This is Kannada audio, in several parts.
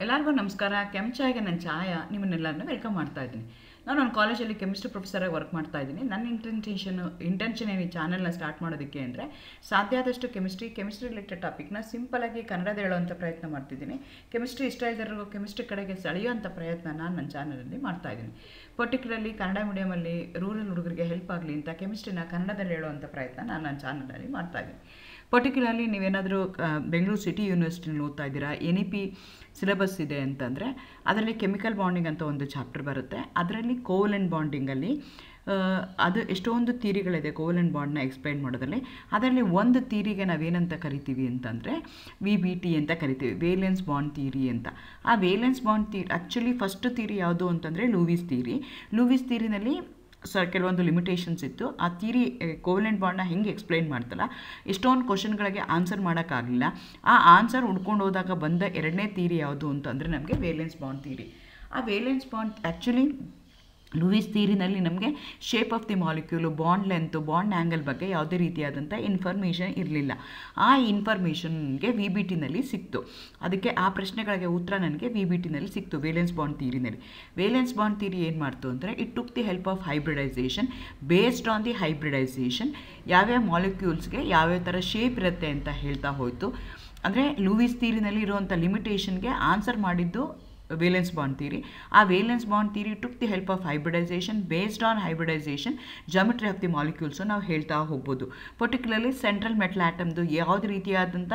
ಎಲ್ಲರಿಗೂ ನಮಸ್ಕಾರ ಕೆಂಚಾಯಿಗೆ ನನ್ನ ಛಾಯ ನಿಮ್ಮನ್ನೆಲ್ಲರನ್ನ ವೆಲ್ಕಮ್ ಮಾಡ್ತಾ ಇದ್ದೀನಿ ನಾನು ಒಂದು ಕಾಲೇಜಲ್ಲಿ ಕೆಮಿಸ್ಟ್ರಿ ಪ್ರೊಫೆಸರಾಗಿ ವರ್ಕ್ ಮಾಡ್ತಾ ಇದ್ದೀನಿ ನನ್ನ ಇಂಟೆನ್ಷನ್ ಇಂಟೆನ್ಷನ್ ಏನು ಈ ಚಾನಲ್ನ ಸ್ಟಾರ್ಟ್ ಮಾಡೋದಕ್ಕೆ ಅಂದರೆ ಸಾಧ್ಯ ಆದಷ್ಟು ಕೆಮಿಸ್ಟ್ರಿ ಕೆಮಿಸ್ಟ್ರಿ ರಿಲೇಟೆಡ್ ಟಾಪಿಕ್ನ ಸಿಂಪಲಾಗಿ ಕನ್ನಡದ ಹೇಳುವಂಥ ಪ್ರಯತ್ನ ಮಾಡ್ತಿದ್ದೀನಿ ಕೆಮಿಸ್ಟ್ರಿ ಇಷ್ಟ ಇದ್ದರಿಗೂ ಕೆಮಿಸ್ಟ್ರಿ ಕಡೆಗೆ ಸೆಳೆಯುವಂಥ ಪ್ರಯತ್ನ ನಾನು ನನ್ನ ಚಾನಲಲ್ಲಿ ಮಾಡ್ತಾ ಇದ್ದೀನಿ ಪರ್ಟಿಕ್ಯುಲರ್ಲಿ ಕನ್ನಡ ಮೀಡಿಯಮಲ್ಲಿ ರೂರಲ್ ಹುಡುಗರಿಗೆ ಹೆಲ್ಪ್ ಆಗಲಿ ಅಂತ ಕೆಮಿಸ್ಟ್ರಿನ ಕನ್ನಡದಲ್ಲಿ ಹೇಳುವಂಥ ಪ್ರಯತ್ನ ನಾನು ನನ್ನ ಚಾನಲಲ್ಲಿ ಮಾಡ್ತಾ ಇದ್ದೀನಿ ಪರ್ಟಿಕ್ಯುಲರ್ಲಿ ನೀವೇನಾದರೂ ಬೆಂಗಳೂರು ಸಿಟಿ ಯೂನಿವರ್ಸಿಟಿನಲ್ಲಿ ಓದ್ತಾ ಇದ್ದೀರಾ ಎನ್ ಇ ಪಿ ಸಿಲೆಬಸ್ ಇದೆ ಅಂತಂದರೆ ಅದರಲ್ಲಿ ಕೆಮಿಕಲ್ ಬಾಂಡಿಂಗ್ ಅಂತ ಒಂದು ಚಾಪ್ಟರ್ ಬರುತ್ತೆ ಅದರಲ್ಲಿ ಕೋವಲೆಂಟ್ ಬಾಂಡಿಂಗಲ್ಲಿ ಅದು ಎಷ್ಟೊಂದು ತೀರಿಗಳಿದೆ ಕೋವಲೆಂಟ್ ಬಾಂಡ್ನ ಎಕ್ಸ್ಪ್ಲೈನ್ ಮಾಡೋದ್ರಲ್ಲಿ ಅದರಲ್ಲಿ ಒಂದು ತೀರಿಗೆ ನಾವೇನಂತ ಕರಿತೀವಿ ಅಂತಂದರೆ ವಿ ಬಿ ಟಿ ಅಂತ ಕರಿತೀವಿ ವೇಲೆನ್ಸ್ ಬಾಂಡ್ ತೀರಿ ಅಂತ ಆ valence bond theory actually first theory ಯಾವುದು ಅಂತಂದರೆ ಲೂವಿಸ್ ತೀರಿ ಲೂವಿಸ್ ತೀರಿನಲ್ಲಿ ಸ ಕೆಲವೊಂದು ಲಿಮಿಟೇಷನ್ಸ್ ಇತ್ತು ಆ ತೀರಿ ಕೋವಲೆಂಟ್ ಬಾಂಡ್ನ ಹೆಂಗೆ ಎಕ್ಸ್ಪ್ಲೈನ್ ಮಾಡ್ತಲ್ಲ ಎಷ್ಟೊಂದು ಕ್ವಶನ್ಗಳಿಗೆ ಆನ್ಸರ್ ಮಾಡೋಕ್ಕಾಗಲಿಲ್ಲ ಆ ಆನ್ಸರ್ ಹುಡ್ಕೊಂಡು ಹೋದಾಗ ಬಂದ ಎರಡನೇ ತೀರಿ ಯಾವುದು ಅಂತಂದರೆ ನಮಗೆ ವೇಲೆನ್ಸ್ ಬಾಂಡ್ ತೀರಿ ಆ ವೇಲೆನ್ಸ್ ಬಾಂಡ್ ಆ್ಯಕ್ಚುಲಿ ಲೂಯಿಸ್ ತೀರಿನಲ್ಲಿ ನಮಗೆ shape of the molecule bond length bond angle ಬಗ್ಗೆ ಯಾವುದೇ ರೀತಿಯಾದಂಥ ಇನ್ಫಾರ್ಮೇಷನ್ ಇರಲಿಲ್ಲ ಆ ಇನ್ಫಾರ್ಮೇಷನ್ಗೆ ವಿ ಬಿ ಟಿನಲ್ಲಿ ಸಿಕ್ತು ಅದಕ್ಕೆ ಆ ಪ್ರಶ್ನೆಗಳಿಗೆ ಉತ್ತರ ನನಗೆ ವಿ ಬಿ ಟಿನಲ್ಲಿ ಸಿಕ್ತು ವೇಲೆನ್ಸ್ ಬಾಂಡ್ ತೀರಿನಲ್ಲಿ ವೇಲೆನ್ಸ್ ಬಾಂಡ್ ತೀರಿ ಏನು ಮಾಡ್ತು ಅಂದರೆ it took the help of hybridization based on the hybridization ಯಾವ್ಯಾವ ಮಾಲಿಕ್ಯೂಲ್ಸ್ಗೆ ಯಾವ್ಯಾವ ಥರ ಶೇಪ್ ಇರುತ್ತೆ ಅಂತ ಹೇಳ್ತಾ ಹೋಯಿತು ಅಂದರೆ ಲೂವಿಸ್ ತೀರಿನಲ್ಲಿ ಇರುವಂಥ ಲಿಮಿಟೇಷನ್ಗೆ ಆನ್ಸರ್ ಮಾಡಿದ್ದು ವೇಲೆನ್ಸ್ ಬಾಂಡ್ ಥಿಯರಿ ಆ valence bond theory took the help of hybridization based on hybridization geometry of the molecules ನಾವು ಹೇಳ್ತಾ ಹೋಗ್ಬೋದು ಪರ್ಟಿಕ್ಯುಲರ್ಲಿ ಸೆಂಟ್ರಲ್ ಮೆಟಲ್ ಆಟಮ್ದು ಯಾವುದೇ ರೀತಿಯಾದಂಥ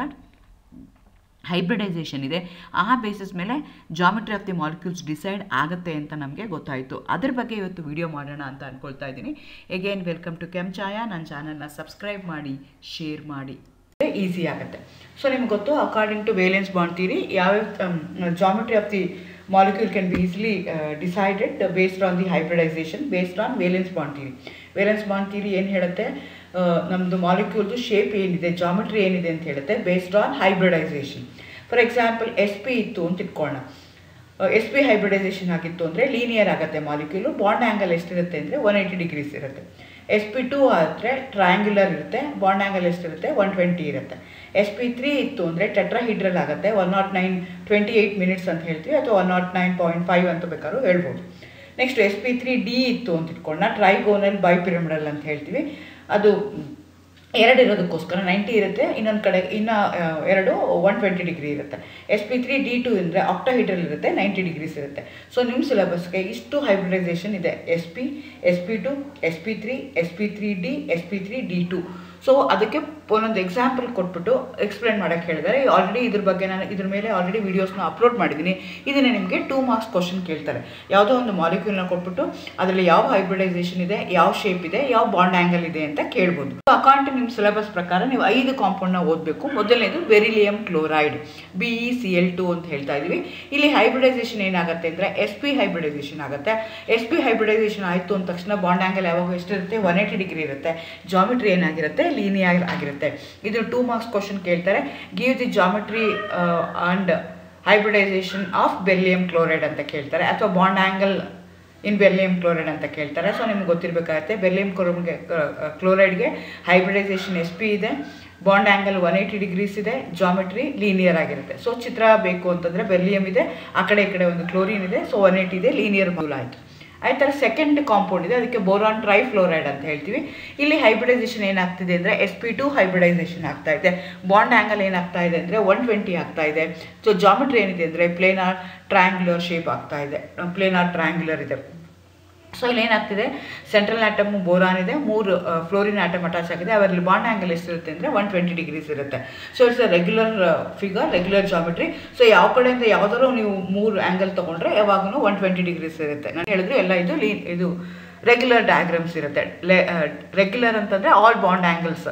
ಹೈಬ್ರಿಡೈಸೇಷನ್ ಇದೆ ಆ ಬೇಸಿಸ್ ಮೇಲೆ geometry of the molecules decide ಆಗುತ್ತೆ ಅಂತ ನಮಗೆ ಗೊತ್ತಾಯಿತು ಅದ್ರ ಬಗ್ಗೆ ಇವತ್ತು ವಿಡಿಯೋ ಮಾಡೋಣ ಅಂತ ಅಂದ್ಕೊಳ್ತಾ ಇದ್ದೀನಿ ಎಗೇನ್ ವೆಲ್ಕಮ್ ಟು ಕೆಂಚಾಯ ನನ್ನ ಚಾನಲ್ನ ಸಬ್ಸ್ಕ್ರೈಬ್ ಮಾಡಿ ಶೇರ್ ಮಾಡಿ ಈಸಿ ಆಗುತ್ತೆ ಸೊ ನಿಮ್ಗೆ ಗೊತ್ತು according to valence bond theory ಯಾವ್ಯಾವ geometry of the molecule can be easily decided based on the hybridization based on valence bond theory valence bond theory ಏನು ಹೇಳುತ್ತೆ ನಮ್ಮದು ಮಾಲಿಕ್ಯೂಲ್ದು ಶೇಪ್ ಏನಿದೆ ಜಾಮಿಟ್ರಿ ಏನಿದೆ ಅಂತ ಹೇಳುತ್ತೆ based on hybridization for example S P ಇತ್ತು ಅಂತ ಇಟ್ಕೊಳ್ಳೋಣ ಎಸ್ ಪಿ ಹೈಬ್ರಿಡೈಸೇಷನ್ ಆಗಿತ್ತು ಅಂದರೆ ಲೀನಿಯರ್ ಆಗುತ್ತೆ ಮಾಲಿಕ್ಯೂಲು ಬಾಂಡ್ ಆ್ಯಂಗಲ್ ಎಷ್ಟಿರುತ್ತೆ ಅಂದರೆ ಒನ್ ಏಯ್ಟಿ ಡಿಗ್ರೀಸ್ ಇರುತ್ತೆ ಎಸ್ ಪಿ ಟು ಆದರೆ ಟ್ರಯಾಂಗ್ಯುಲರ್ ಇರುತ್ತೆ ಬಾಂಡ್ ಆ್ಯಂಗಲ್ ಎಷ್ಟಿರುತ್ತೆ ಒನ್ ಟ್ವೆಂಟಿ ಇರುತ್ತೆ ಎಸ್ ಪಿ ತ್ರೀ ಇತ್ತು ಅಂದರೆ ಟೆಟ್ರಾಹಿಡ್ರಲ್ ಆಗುತ್ತೆ one not nine twenty eight minutes ಅಂತ ಹೇಳ್ತೀವಿ ಅಥವಾ one not nine point five ಅಂತ ಬೇಕಾದ್ರೂ ಹೇಳ್ಬೋದು next S P three D ಇತ್ತು ಅಂತ ಇಟ್ಕೊಂಡ ಟ್ರೈಗೋನಲ್ ಬೈಪಿರಮಿಡಲ್ ಅಂತ ಹೇಳ್ತೀವಿ ಅದು ಎರಡು ಇರೋದಕ್ಕೋಸ್ಕರ ನೈಂಟಿ ಇರುತ್ತೆ ಇನ್ನೊಂದು ಕಡೆ ಇನ್ನು ಎರಡು ಒನ್ ಟ್ವೆಂಟಿ ಡಿಗ್ರಿ ಇರುತ್ತೆ S P three D two ಅಂದರೆ ಆಕ್ಟೋಹೀಡ್ರಲ್ ಇರುತ್ತೆ ನೈಂಟಿ ಡಿಗ್ರೀಸ್ ಇರುತ್ತೆ ಸೊ ನಿಮ್ಮ ಸಿಲೆಬಸ್ಗೆ ಇಷ್ಟು ಹೈಬ್ರಿಡೈಸೇಷನ್ ಇದೆ S P S P two S P three S P three D S P three D two so ಅದಕ್ಕೆ ಒಂದೊಂದು ಎಕ್ಸಾಂಪಲ್ ಕೊಟ್ಬಿಟ್ಟು ಎಕ್ಸ್ಪ್ಲೇನ್ ಮಾಡೋಕ್ಕೆ ಹೇಳಿದ್ದಾರೆ ಆಲ್ರೆಡಿ ಇದ್ರ ಬಗ್ಗೆ ನಾನು ಇದ್ರ ಮೇಲೆ ಆಲ್ರೆಡಿ ವೀಡಿಯೋಸ್ನ ಅಪ್ಲೋಡ್ ಮಾಡಿದ್ದೀನಿ ಇದನ್ನೇ ನಿಮಗೆ ಟೂ ಮಾರ್ಕ್ಸ್ ಕ್ವಶನ್ ಕೇಳ್ತಾರೆ ಯಾವುದೋ ಒಂದು ಮಾಲಿಕ್ಯೂಲ್ನ ಕೊಟ್ಬಿಟ್ಟು ಅದರಲ್ಲಿ ಯಾವ ಹೈಬ್ರಿಡೈಸೇಷನ್ ಇದೆ ಯಾವ ಶೇಪ್ ಇದೆ ಯಾವ ಬಾಂಡ್ ಆ್ಯಂಗಲ್ ಇದೆ ಅಂತ ಕೇಳ್ಬೋದು ಅಕಾರ್ಡ್ ನಿಮ್ಮ ಸಿಲೆಬಸ್ ಪ್ರಕಾರ ನೀವು ಐದು ಕಾಂಪೌಂಡ್ನ ಓದಬೇಕು ಮೊದಲನೇದು beryllium chloride B E C L two ಅಂತ ಹೇಳ್ತಾ ಇದೀವಿ ಇಲ್ಲಿ ಹೈಬ್ರಿಡೈಸೇಷನ್ ಏನಾಗುತ್ತೆ ಅಂದರೆ ಎಸ್ ಪಿ ಹೈಬ್ರಿಡೈಸೇಷನ್ ಆಗುತ್ತೆ ಎಸ್ ಪಿ ಹೈಬ್ರಿಡೈಸೇಷನ್ ಆಯಿತು ಅಂದ ತಕ್ಷಣ ಬಾಂಡ್ ಆ್ಯಂಗಲ್ ಯಾವಾಗ ಎಷ್ಟಿರುತ್ತೆ ಒನ್ ಏಯ್ಟಿ ಡಿಗ್ರಿ ಇರುತ್ತೆ ಜಾಮಿಟ್ರಿ ಏನಾಗಿರುತ್ತೆ ಲೀನಿಯರ್ ಆಗಿರುತ್ತೆ ಇದು ಟೂ ಮಾರ್ಕ್ಸ್ ಕ್ವಶನ್ ಕೇಳ್ತಾರೆ give the geometry and hybridization of beryllium chloride ಅಂತ ಕೇಳ್ತಾರೆ ಅಥವಾ bond angle in beryllium chloride ಅಂತ ಕೇಳ್ತಾರೆ ಸೊ ನಿಮ್ಗೆ ಗೊತ್ತಿರಬೇಕಾಗತ್ತೆ ಬೆರ್ಲಿಯಂ ಕ್ಲೋರ್ಗೆ ಕ್ಲೋರೈಡ್ಗೆ ಹೈಬ್ರಿಡೈಸೇಷನ್ ಎಸ್ ಪಿ ಇದೆ bond angle one eighty degrees ಇದೆ ಜಾಮೆಟ್ರಿ ಲೀನಿಯರ್ ಆಗಿರುತ್ತೆ ಸೊ ಚಿತ್ರ ಬೇಕು ಅಂತಂದರೆ ಬೆರ್ಲಿಯಂ ಇದೆ ಆ ಕಡೆ ಈ ಕಡೆ ಒಂದು ಕ್ಲೋರಿನ್ ಇದೆ ಸೊ ಒನ್ ಏಯ್ಟಿ ಇದೆ ಲೀನಿಯರ್ ಮೂಲ ಆಯಿತು ಅದೇ ಥರ ಸೆಕೆಂಡ್ ಕಾಂಪೌಂಡ್ ಇದೆ ಅದಕ್ಕೆ ಬೋರಾನ್ ಟ್ರೈಫ್ಲೋರೈಡ್ ಅಂತ ಹೇಳ್ತೀವಿ ಇಲ್ಲಿ ಹೈಬ್ರಿಡೈಸೇಷನ್ ಏನಾಗ್ತಿದೆ ಅಂದರೆ ಎಸ್ ಪಿ ಟು ಹೈಬ್ರಿಡೈಸೇಷನ್ ಆಗ್ತಾ ಇದೆ ಬಾಂಡ್ ಆ್ಯಂಗಲ್ ಏನಾಗ್ತಾ ಇದೆ ಅಂದರೆ ಒನ್ ಟ್ವೆಂಟಿ ಆಗ್ತಾ ಇದೆ ಸೊ ಜಾಮೆಟ್ರಿ ಏನಿದೆ ಅಂದರೆ ಪ್ಲೇನಾರ್ ಟ್ರಯಾಂಗ್ಯುಲರ್ ಶೇಪ್ ಆಗ್ತಾ ಇದೆ ಪ್ಲೇನಾರ್ ಟ್ರಯಾಂಗ್ಯುಲರ್ ಇದೆ ಸೊ ಇಲ್ಲಿ ಏನಾಗ್ತಿದೆ ಸೆಂಟ್ರಲ್ ಆಟಮ್ ಬೋರಾನ್ ಇದೆ ಮೂರು ಫ್ಲೋರಿನ್ ಆಟಮ್ ಅಟ್ಯಾಚ್ ಆಗಿದೆ ಅವರಲ್ಲಿ ಬಾಂಡ್ ಆ್ಯಂಗಲ್ ಎಷ್ಟಿರುತ್ತೆ ಅಂದರೆ ಒನ್ ಟ್ವೆಂಟಿ ಡಿಗ್ರೀಸ್ ಇರುತ್ತೆ so it's a regular figure regular geometry so ಯಾವ ಕಡೆಯಿಂದ ಯಾವುದಾದ್ರು ನೀವು ಮೂರು ಆ್ಯಂಗಲ್ ತೊಗೊಂಡ್ರೆ ಯಾವಾಗೂ ಒನ್ ಟ್ವೆಂಟಿ ಡಿಗ್ರೀಸ್ ಇರುತ್ತೆ ನಾನು ಹೇಳಿದ್ರು ಎಲ್ಲ ಇದು ಲೀ ಇದು ರೆಗ್ಯುಲರ್ ಡಯಾಗ್ರಾಮ್ಸ್ ಇರುತ್ತೆ ರೆಗ್ಯುಲರ್ ಅಂತಂದರೆ ಆಲ್ ಬಾಂಡ್ ಆ್ಯಂಗಲ್ಸ್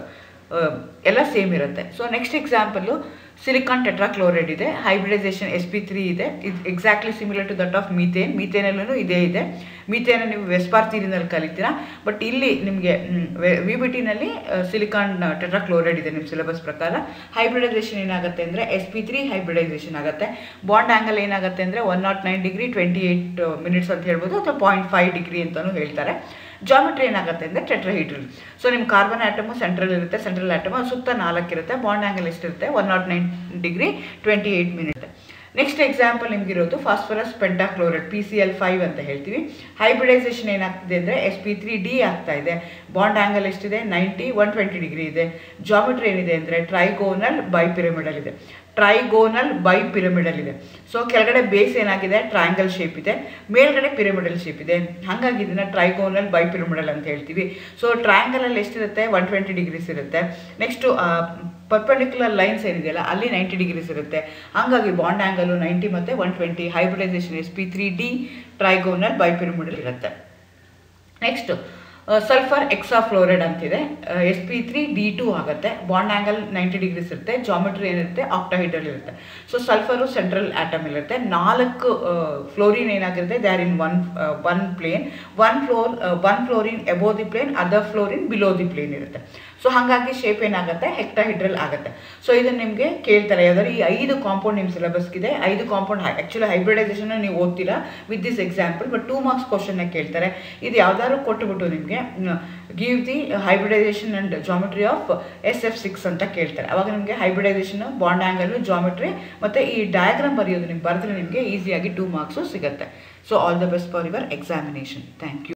ಎಲ್ಲ ಸೇಮ್ ಇರುತ್ತೆ so next example silicon tetrachloride ಇದೆ ಹೈಬ್ರಿಡೈಸೇಷನ್ ಎಸ್ ಪಿ ತ್ರೀ ಇದೆ ಇದು exactly similar to that of methane ಮೀಥೇನಲ್ಲೂ ಇದೇ ಇದೆ ಮೀಥೇನ ನೀವು ವೆಸ್ಪಾರ್ ತೀರಿನಲ್ಲಿ ಕಲಿತೀರಾ ಬಟ್ ಇಲ್ಲಿ ನಿಮಗೆ ವಿ ಬಿ ಟಿನಲ್ಲಿ ಸಿಲಿಕಾನ್ ಟೆಟ್ರಾಕ್ಲೋರೈಡ್ ಇದೆ ನಿಮ್ಮ ಸಿಲೆಬಸ್ ಪ್ರಕಾರ ಹೈಬ್ರಿಡೈಸೇಷನ್ ಏನಾಗುತ್ತೆ ಅಂದರೆ ಎಸ್ ಪಿ ತ್ರೀ ಹೈಬ್ರಿಡೈಸೇಷನ್ ಆಗುತ್ತೆ ಬಾಂಡ್ ಆ್ಯಂಗಲ್ ಏನಾಗುತ್ತೆ ಅಂದರೆ one not nine degree twenty eight minutes ಅಂತ ಹೇಳ್ಬೋದು ಅಥವಾ ಪಾಯಿಂಟ್ ಫೈವ್ ಡಿಗ್ರಿ ಅಂತಲೂ ಹೇಳ್ತಾರೆ ಜಾಮೆಟ್ರಿ ಏನಾಗುತ್ತೆ ಅಂದರೆ ಟೆಟ್ರಹೀಡ್ರಲ್ ಸೊ ನಿಮ್ಮ ಕಾರ್ಬನ್ ಆಟಮು ಸೆಂಟ್ರಲ್ ಇರುತ್ತೆ ಸೆಂಟ್ರಲ್ ಆಟಮು ಸುತ್ತ ನಾಲ್ಕು ಇರುತ್ತೆ ಬಾಂಡ್ ಆ್ಯಂಗಲ್ ಎಷ್ಟಿರುತ್ತೆ one not nine degree twenty eight minute next example ನಿಮ್ಗಿರೋದು phosphorus pentachloride P C L five ಅಂತ ಹೇಳ್ತೀವಿ ಹೈಬ್ರಿಡೈಸೇಷನ್ ಏನಾಗ್ತಿದೆ ಅಂದರೆ ಎಸ್ ಪಿ ತ್ರೀ ಡಿ ಆಗ್ತಾ ಇದೆ ಬಾಂಡ್ ಆಂಗಲ್ ಎಷ್ಟಿದೆ ನೈಂಟಿ ಒನ್ ಟ್ವೆಂಟಿ ಡಿಗ್ರಿ ಇದೆ ಜಾಮಿಟ್ರಿ ಏನಿದೆ ಅಂದರೆ ಟ್ರೈಗೋನಲ್ ಬೈಪಿರಮಿಡಲ್ ಇದೆ ಟ್ರೈಗೋನಲ್ ಬೈ ಪಿರಮಿಡಲ್ ಇದೆ ಸೊ ಕೆಳಗಡೆ ಬೇಸ್ ಏನಾಗಿದೆ ಟ್ರಯಾಂಗಲ್ ಶೇಪ್ ಇದೆ ಮೇಲ್ಗಡೆ ಪಿರಮಿಡಲ್ ಶೇಪ್ ಇದೆ ಹಾಗಾಗಿ ಇದನ್ನ ಟ್ರೈಗೋನಲ್ ಬೈ ಪಿರಮಿಡಲ್ ಅಂತ ಹೇಳ್ತೀವಿ ಸೊ ಟ್ರಯಾಂಗಲಲ್ಲಿ ಎಷ್ಟಿರುತ್ತೆ ಒನ್ ಟ್ವೆಂಟಿ ಡಿಗ್ರೀಸ್ ಇರುತ್ತೆ ನೆಕ್ಸ್ಟು ಪರ್ಪೆಂಡಿಕ್ಯುಲರ್ ಲೈನ್ಸ್ ಏನಿದೆಯಲ್ಲ ಅಲ್ಲಿ ನೈಂಟಿ ಡಿಗ್ರೀಸ್ ಇರುತ್ತೆ ಹಾಗಾಗಿ ಬಾಂಡ್ ಆ್ಯಂಗಲು ನೈಂಟಿ ಮತ್ತು one twenty hybridisation S P three D trigonal bipyramidal ಇರುತ್ತೆ ನೆಕ್ಸ್ಟ್ ಸಲ್ಫರ್ ಎಕ್ಸಾಫ್ಲೋರೈಡ್ ಅಂತಿದೆ S P three D two ಆಗುತ್ತೆ ಬಾಂಡ್ ಆ್ಯಂಗಲ್ ನೈಂಟಿ ಡಿಗ್ರೀಸ್ ಇರುತ್ತೆ ಜಾಮೆಟ್ರಿ ಏನಿರುತ್ತೆ ಆಕ್ಟಾಹೈಡ್ರಲ್ ಇರುತ್ತೆ ಸೊ ಸಲ್ಫರು ಸೆಂಟ್ರಲ್ ಆಟಮ್ ಇರುತ್ತೆ ನಾಲ್ಕು ಫ್ಲೋರಿನ್ ಏನಾಗಿರುತ್ತೆ they are in one one plane one floor one fluorine above the plane other fluorine below the plane ಇರುತ್ತೆ ಸೊ ಹಾಗಾಗಿ ಶೇಪ್ ಏನಾಗುತ್ತೆ ಹೆಕ್ಟಾಹೈಡ್ರಲ್ ಆಗುತ್ತೆ ಸೊ ಇದನ್ನು ನಿಮಗೆ ಕೇಳ್ತಾರೆ ಯಾವ್ದಾದ್ರು ಈ ಐದು ಕಾಂಪೌಂಡ್ ನಿಮ್ಮ ಸಿಲೆಬಸ್ಗಿದೆ ಐದು ಕಾಂಪೌಂಡ್ ಆ್ಯಕ್ಚುಲಿ ಹೈಬ್ರಿಡೈಸೇಷನ್ ನೀವು ಓದ್ತೀರಾ with this example but two marks ಕ್ವಶನ್ನ ಕೇಳ್ತಾರೆ ಇದು ಯಾವ್ದಾದ್ರು ಕೊಟ್ಟುಬಿಟ್ಟು ನಿಮಗೆ give the hybridisation and geometry of S F six ಅಂತ ಕೇಳ್ತಾರೆ ಅವಾಗ ನಿಮಗೆ ಹೈಬ್ರಿಡೈಸೇಷನ್ ಬಾಂಡ್ ಆ್ಯಂಗಲ್ ಜಾಮೆಟ್ರಿ ಮತ್ತು ಈ ಡಯಾಗ್ರಾಮ್ ಬರೆಯೋದು ನಿಮ್ಗೆ ಬರೆದ್ರೆ ನಿಮಗೆ ಈಸಿಯಾಗಿ ಟೂ ಮಾರ್ಕ್ಸು ಸಿಗುತ್ತೆ so all the best for your examination thank you